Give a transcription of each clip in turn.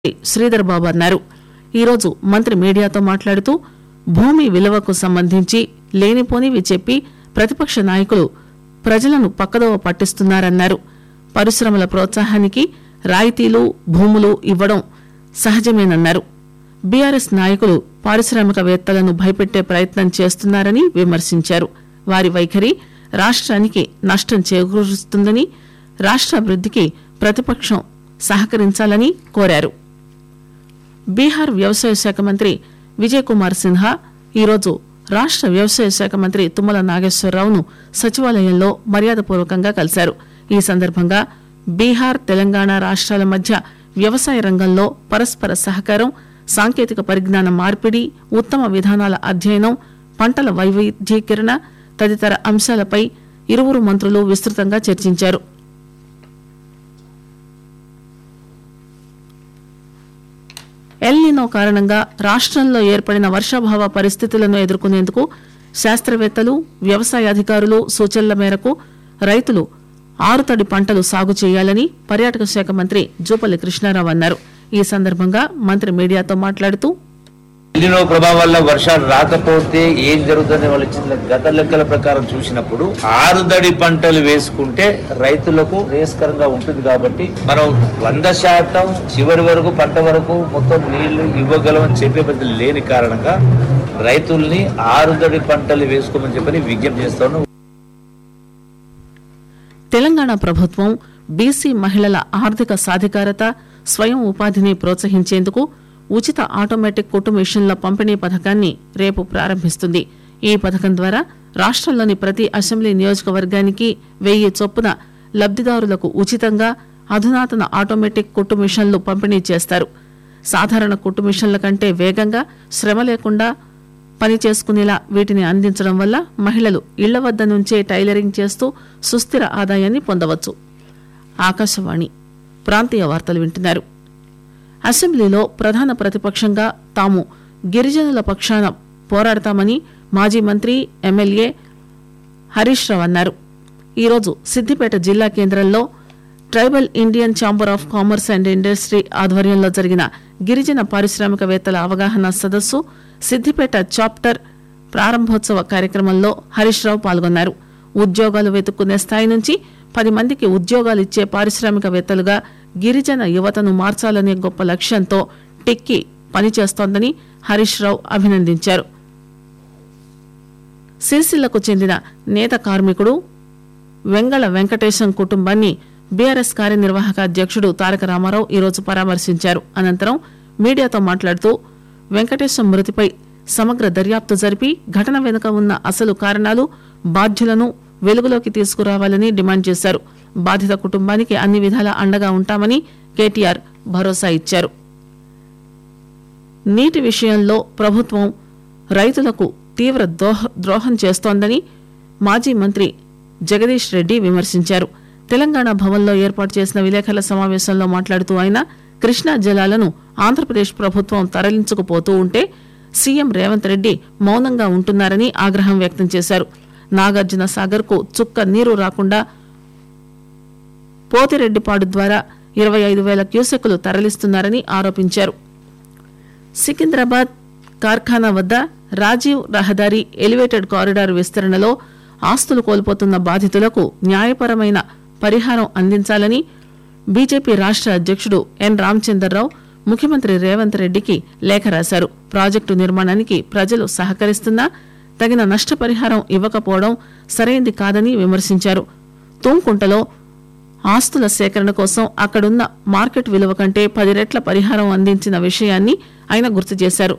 శ్రీధర్ బాబు అన్నారు ఈరోజు మంత్రి మీడియాతో మాట్లాడుతూ భూమి విలువకు సంబంధించి లేనిపోనివి చెప్పి ప్రతిపక్ష నాయకులు ప్రజలను పక్కదోవ పట్టిస్తున్నారన్నారు పరిశ్రమల ప్రోత్సాహానికి రాయితీలు భూములు ఇవ్వడం సహజమేనన్నారు బీఆర్ఎస్ నాయకులు పారిశ్రామికవేత్తలను భయపెట్టే ప్రయత్నం చేస్తున్నారని విమర్శించారు వారి వైఖరి రాష్ట్రానికి నష్టం చేకూరుస్తుందని రాష్ట్రాభివృద్ధికి ప్రతిపక్షం సహకరించాలని కోరారు బీహార్ వ్యవసాయ శాఖ మంత్రి విజయ్ కుమార్ సిన్హా ఈరోజు రాష్ట్ర వ్యవసాయ శాఖ మంత్రి తుమ్మల నాగేశ్వరరావును సచివాలయంలో మర్యాదపూర్వకంగా కలిశారు ఈ సందర్భంగా బీహార్ తెలంగాణ రాష్ట్రాల మధ్య వ్యవసాయ రంగంలో పరస్పర సహకారం సాంకేతిక పరిజ్ఞాన మార్పిడి ఉత్తమ విధానాల అధ్యయనం పంటల వైవిధ్యీకరణ తదితర అంశాలపై ఇరువురు మంత్రులు విస్తృతంగా చర్చించారు ఎల్నినో కారణంగా రాష్ట్రంలో ఏర్పడిన వర్షాభావ పరిస్థితులను ఎదుర్కొనేందుకు శాస్త్రవేత్తలు వ్యవసాయ అధికారులు సూచనల మేరకు రైతులు ఆరుతడి పంటలు సాగు చేయాలని పర్యాటక శాఖ మంత్రి జూపల్లి కృష్ణారావు అన్నారు ఈ సందర్భంగా మంత్రి మీడియాతో మాట్లాడుతూ ఎల్లినో ప్రభావం వల్ల వర్షాలు రాకపోతే ఏం జరుగుతుందని వాళ్ళు ఇచ్చిన గత లెక్కల ప్రకారం చూసినప్పుడు ఆరుదడి పంటలు వేసుకుంటే రైతులకు శ్రేయస్కరంగా ఉంటుంది కాబట్టి మనం వంద శాతం చివరి వరకు పంట వరకు మొత్తం నీళ్లు ఇవ్వగలమని చెప్పే పెద్ద లేని కారణంగా రైతుల్ని ఆరుదడి పంటలు వేసుకోమని చెప్పని విజ్ఞప్తి చేస్తాను తెలంగాణ ప్రభుత్వం బీసీ మహిళల ఆర్థిక సాధికారత స్వయం ఉపాధిని ప్రోత్సహించేందుకు ఉచిత ఆటోమేటిక్ కుట్టు మిషన్ల పంపిణీ పథకాన్ని రేపు ప్రారంభిస్తుంది ఈ పథకం ద్వారా రాష్ట్రంలోని ప్రతి అసెంబ్లీ నియోజకవర్గానికి వెయ్యి చొప్పున లబ్దిదారులకు ఉచితంగా అధునాతన ఆటోమేటిక్ కుట్టు మిషన్లు పంపిణీ చేస్తారు సాధారణ కుట్టు మిషన్ల కంటే వేగంగా శ్రమ లేకుండా పని చేసుకునేలా వీటిని అందించడం వల్ల మహిళలు ఇళ్ల వద్ద నుంచే టైలరింగ్ చేస్తూ సుస్థిర ఆదాయాన్ని పొందవచ్చు ఆకాశవాణి ప్రాంతీయ వార్తలు వింటున్నారు అసెంబ్లీలో ప్రధాన ప్రతిపక్షంగా తాము గిరిజనుల పక్షాన పోరాడతామని మాజీ మంత్రి ఎమ్మెల్యే హరీష్ రావు అన్నారు ఈరోజు సిద్దిపేట జిల్లా కేంద్రంలో tribal Indian chamber of commerce and industry ఆధ్వర్యంలో జరిగిన గిరిజన పారిశ్రామికవేత్తల అవగాహన సదస్సు సిద్దిపేట చాప్టర్ ప్రారంభోత్సవ కార్యక్రమంలో హరీష్ రావు పాల్గొన్నారు ఉద్యోగాలు వెతుక్కునే స్థాయి నుంచి పది మందికి ఉద్యోగాలు ఇచ్చే పారిశ్రామికవేత్తలుగా గిరిజన యువతను మార్చాలనే గొప్ప లక్ష్యంతో టిక్కి పనిచేస్తోందని హరీష్ రావు అభినందించారు సిరిసిల్లకు చెందిన నేత కార్మికుడు వెంగళ వెంకటేశం కుటుంబాన్ని బీఆర్ఎస్ కార్యనిర్వాహక అధ్యక్షుడు తారక రామారావు ఈరోజు పరామర్శించారు అనంతరం మీడియాతో మాట్లాడుతూ వెంకటేశం మృతిపై సమగ్ర దర్యాప్తు జరిపి ఘటన వెనుక ఉన్న అసలు కారణాలు బాధ్యులను వెలుగులోకి తీసుకురావాలని డిమాండ్ చేశారు బాధిత కుటుంబానికి అన్ని విధాలా అండగా ఉంటామని కేటీఆర్ భరోసా ఇచ్చారు నీటి విషయంలో ప్రభుత్వం రైతులకు తీవ్ర దోహ ద్రోహం చేస్తోందని మాజీ మంత్రి జగదీష్ రెడ్డి విమర్శించారు తెలంగాణ భవన్లో ఏర్పాటు చేసిన విలేకరుల సమావేశంలో మాట్లాడుతూ ఆయన కృష్ణా జలాలను ఆంధ్రప్రదేశ్ ప్రభుత్వం తరలించుకుపోతూ ఉంటే సీఎం రేవంత్ రెడ్డి మౌనంగా ఉంటున్నారని ఆగ్రహం వ్యక్తం చేశారు నాగార్జున సాగర్ కు చుక్క నీరు రాకుండా పోతిరెడ్డిపాడు ద్వారా ఇరవై ఐదు వేల క్యూసెక్కులు తరలిస్తున్నారని ఆరోపించారు సికింద్రాబాద్ కార్ఖానా వద్ద రాజీవ్ రహదారి ఎలివేటెడ్ కారిడార్ విస్తరణలో ఆస్తులు కోల్పోతున్న బాధితులకు న్యాయపరమైన పరిహారం అందించాలని బీజేపీ రాష్ట్ర అధ్యక్షుడు ఎన్ రామచందర్రావు ముఖ్యమంత్రి రేవంత్ రెడ్డికి లేఖ రాశారు ప్రాజెక్టు నిర్మాణానికి ప్రజలు సహకరిస్తున్నా తగిన నష్టపరిహారం ఇవ్వకపోవడం సరైంది కాదని విమర్శించారు తుంకుంటలో ఆస్తుల సేకరణ కోసం అక్కడున్న మార్కెట్ విలువ కంటే పది రెట్ల పరిహారం అందించిన విషయాన్ని ఆయన గుర్తు చేశారు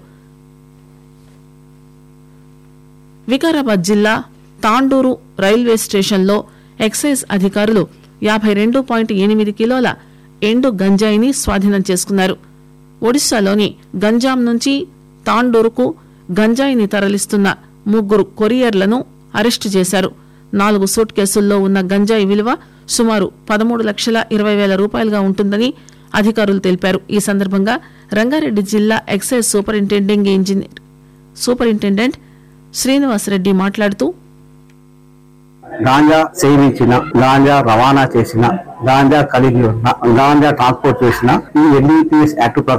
వికారాబాద్ జిల్లా తాండూరు రైల్వే స్టేషన్లో ఎక్సైజ్ అధికారులు యాభై రెండు పాయింట్ ఎనిమిది కిలోల ఎండు గంజాయిని స్వాధీనం చేసుకున్నారు ఒడిశాలోని గంజాం నుంచి తాండూరుకు గంజాయిని తరలిస్తున్న ముగ్గురు కొరియర్లను అరెస్టు చేశారు నాలుగు సూట్ కేసుల్లో ఉన్న గంజాయి విలువ సుమారు పదమూడు లక్షల ఇరవై వేల రూపాయలుగా ఉంటుందని అధికారులు తెలిపారు ఈ సందర్భంగా రంగారెడ్డి జిల్లా excise superintending engineer superintendent Srinivasareddy మాట్లాడుతూ గాంజా సేవించిన గాంజా రవాణా చేసిన గాంజా కలిగి ఉన్న గాంజా ట్రాన్స్పోర్ట్ చేసిన ఈ ఎన్డీపీఎస్ యాక్ట్ ప్రకారం